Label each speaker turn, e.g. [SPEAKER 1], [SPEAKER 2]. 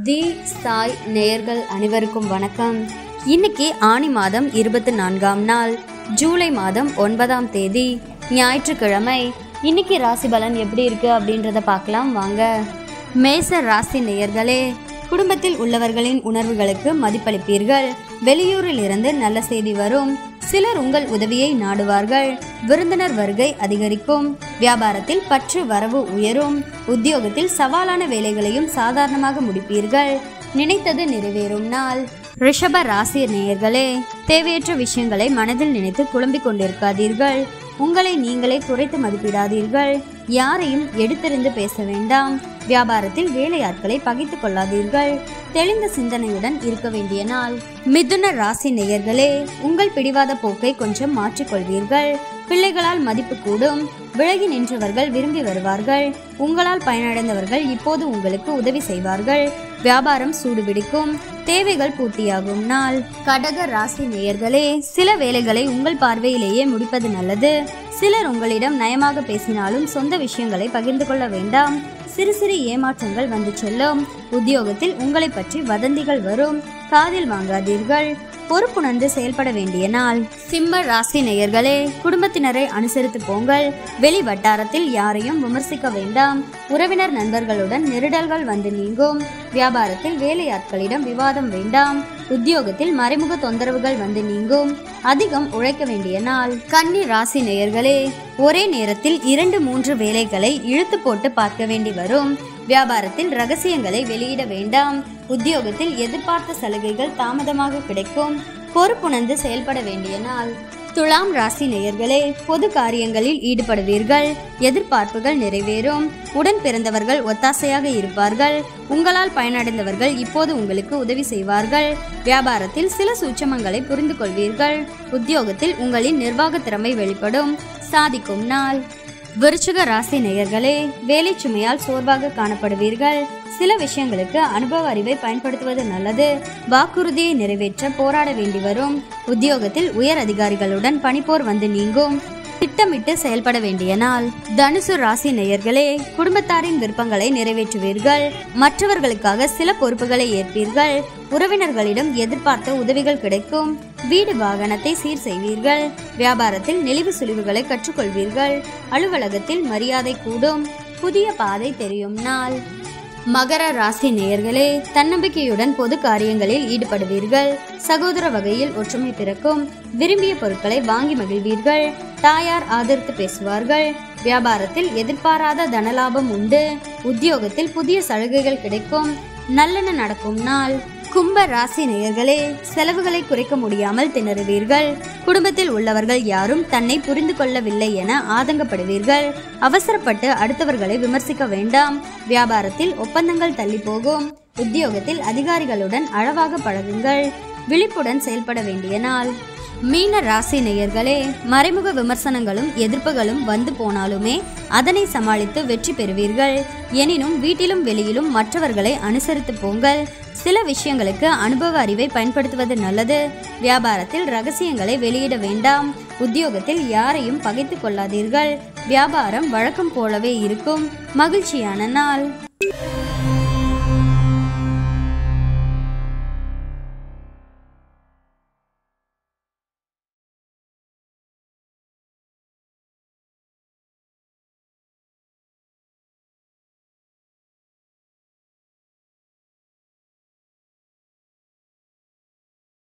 [SPEAKER 1] தி சாய் நேயர்கள் அனைவருக்கும் வணக்கம் இன்னைக்கு ஆனி மாதம் இருபத்தி நான்காம் நாள் ஜூலை மாதம் ஒன்பதாம் தேதி ஞாயிற்றுக்கிழமை இன்னைக்கு ராசி பலன் எப்படி இருக்கு அப்படின்றத பார்க்கலாம் வாங்க மேச ராசி நேயர்களே குடும்பத்தில் உள்ளவர்களின் உணர்வுகளுக்கு மதிப்பளிப்பீர்கள் வெளியூரில் இருந்து நல்ல செய்தி வரும் சிலர் உங்கள் உதவியை நாடுவார்கள் விருந்தினர் வருகை அதிகரிக்கும் வியாபாரத்தில் பற்று வரவு உயரும் உத்தியோகத்தில் சவாலான வேலைகளையும் சாதாரணமாக முடிப்பீர்கள் நினைத்தது நிறைவேறும் நாள் ரிஷப ராசி நேயர்களே தேவையற்ற விஷயங்களை மனதில் நினைத்து குழம்பிக் கொண்டிருக்காதீர்கள் உங்களை நீங்களே குறைத்து மதிப்பிடாதீர்கள் யாரையும் எடுத்தறிந்து பேச வேண்டாம் வியாபாரத்தில் வேலையாட்களை பகைத்துக் கொள்ளாதீர்கள் தெளிந்த சிந்தனையுடன் இருக்க வேண்டிய நாள் மிதுன ராசி நேயர்களே உங்கள் பிடிவாத போக்கை கொஞ்சம் மாற்றிக்கொள்வீர்கள் பிள்ளைகளால் மதிப்பு கூடும் விலகி நின்றவர்கள் விரும்பி வருவார்கள் உங்களால் பயனடைந்தவர்கள் இப்போது உங்களுக்கு உதவி செய்வார்கள் வியாபாரம் சூடுபிடிக்கும் தேவைகள் பூர்த்தியாகும் நாள் கடக ராசி நேயர்களே சில வேலைகளை உங்கள் பார்வையிலேயே முடிப்பது நல்லது சிலர் உங்களிடம் நயமாக பேசினாலும் சொந்த விஷயங்களை பகிர்ந்து கொள்ள வேண்டாம் சிறு சிறு ஏமாற்றங்கள் வந்து செல்லும் உத்தியோகத்தில் உங்களை பற்றி வதந்திகள் வரும் காதில் வாங்காதீர்கள் பொறுப்புணர்ந்து செயல்பட வேண்டிய நாள் சிம்ம ராசி நேயர்களே குடும்பத்தினரை அனுசரித்து போங்கள் வெளி வட்டாரத்தில் யாரையும் விமர்சிக்க வேண்டாம் உறவினர் நண்பர்களுடன் நெருடல்கள் வந்து நீங்கும் வியாபாரத்தில் வேலையாட்களிடம் விவாதம் வேண்டாம் உத்தியோகத்தில் மறைமுக தொந்தரவுகள் வந்து நீங்கும் அதிகம் உழைக்க வேண்டிய நாள் கன்னி ராசி நேயர்களே ஒரே நேரத்தில் இரண்டு மூன்று வேலைகளை இழுத்து போட்டு பார்க்க வேண்டி வரும் வியாபாரத்தில் ரகசியங்களை வெளியிட வேண்டாம் உத்தியோகத்தில் எதிர்பார்த்த சலுகைகள் தாமதமாக கிடைக்கும் பொறுப்புணர்ந்து செயல்பட வேண்டிய நாள் துலாம் ராசி நேயர்களே பொது காரியங்களில் ஈடுபடுவீர்கள் எதிர்பார்ப்புகள் நிறைவேறும் உடன் பிறந்தவர்கள் ஒத்தாசையாக இருப்பார்கள் உங்களால் பயனடைந்தவர்கள் இப்போது உங்களுக்கு உதவி செய்வார்கள் வியாபாரத்தில் சில சூட்சமங்களை புரிந்து கொள்வீர்கள் உத்தியோகத்தில் உங்களின் நிர்வாக திறமை வெளிப்படும் சாதிக்கும் நாள் விருச்சிக ராசி நேயர்களே வேலை சுமையால் சோர்வாக காணப்படுவீர்கள் சில விஷயங்களுக்கு அனுபவ அறிவை பயன்படுத்துவது நல்லது வாக்குறுதியை நிறைவேற்ற போராட வேண்டி வரும் உத்தியோகத்தில் உயர் அதிகாரிகளுடன் பணிப்போர் வந்து நீங்கும் திட்டமிட்டு செயல்பட வேண்டிய நாள் தனுசு ராசி நேயர்களே குடும்பத்தாரின் விருப்பங்களை நிறைவேற்றுவீர்கள் மற்றவர்களுக்காக சில பொறுப்புகளை ஏற்பீர்கள் உறவினர்களிடம் எதிர்பார்த்த உதவிகள் கிடைக்கும் வீடு வாகனத்தை சீர் செய்வீர்கள் வியாபாரத்தில் நெளிவு சுழிவுகளை கற்றுக்கொள்வீர்கள் அலுவலகத்தில் மரியாதை கூடும் புதிய பாதை தெரியும் நாள் மகர ராசி நேயர்களே தன்னம்பிக்கையுடன் பொது காரியங்களில் ஈடுபடுவீர்கள் சகோதர வகையில் ஒற்றுமை பிறக்கும் விரும்பிய பொருட்களை வாங்கி மகிழ்வீர்கள் தாயார் ஆதரித்து பேசுவார்கள் வியாபாரத்தில் எதிர்பாராத தனலாபம் உண்டு உத்தியோகத்தில் புதிய சலுகைகள் கிடைக்கும் நல்லெண்ண நடக்கும் நாள் கும்ப ராசி நேயர்களே செலவுகளை குறைக்க முடியாமல் திணறுவீர்கள் குடும்பத்தில் உள்ளவர்கள் யாரும் தன்னை புரிந்து கொள்ளவில்லை என ஆதங்கப்படுவீர்கள் அவசரப்பட்டு அடுத்தவர்களை விமர்சிக்க வேண்டாம் வியாபாரத்தில் ஒப்பந்தங்கள் தள்ளி போகும் உத்தியோகத்தில் அதிகாரிகளுடன் அளவாக பழகுங்கள் விழிப்புடன் செயல்பட வேண்டிய நாள் மீன ராசி நேயர்களே மறைமுக விமர்சனங்களும் எதிர்ப்புகளும் வந்து போனாலுமே அதனை சமாளித்து வெற்றி பெறுவீர்கள் எனினும் வீட்டிலும் வெளியிலும் மற்றவர்களை அனுசரித்து போங்கள் சில விஷயங்களுக்கு அனுபவ அறிவை பயன்படுத்துவது நல்லது வியாபாரத்தில் ரகசியங்களை வெளியிட வேண்டாம் உத்தியோகத்தில் யாரையும் பகைத்து கொள்ளாதீர்கள் வியாபாரம் வழக்கம் போலவே இருக்கும் மகிழ்ச்சியான நாள்